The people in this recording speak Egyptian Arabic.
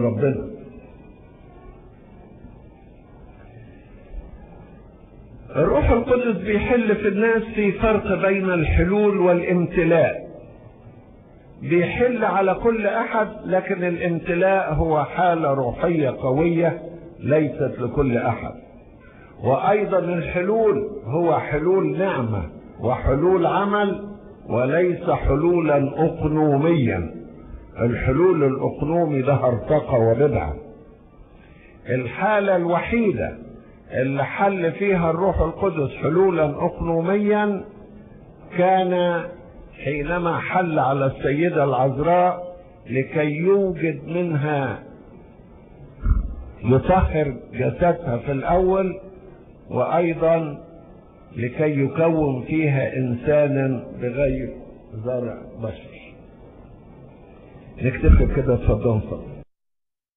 ربنا الروح القدس بيحل في الناس في فرق بين الحلول والامتلاء بيحل على كل احد لكن الامتلاء هو حاله روحيه قويه ليست لكل احد وايضا الحلول هو حلول نعمه وحلول عمل وليس حلولا اقنوميا الحلول الاقنومي ده ارتقى وبدعه الحاله الوحيده اللي حل فيها الروح القدس حلولا اقنوميا كان حينما حل على السيده العذراء لكي يوجد منها يطهر جسدها في الاول وايضا لكي يكون فيها انسانا بغير زرع بشر نكتفي كده اتفضل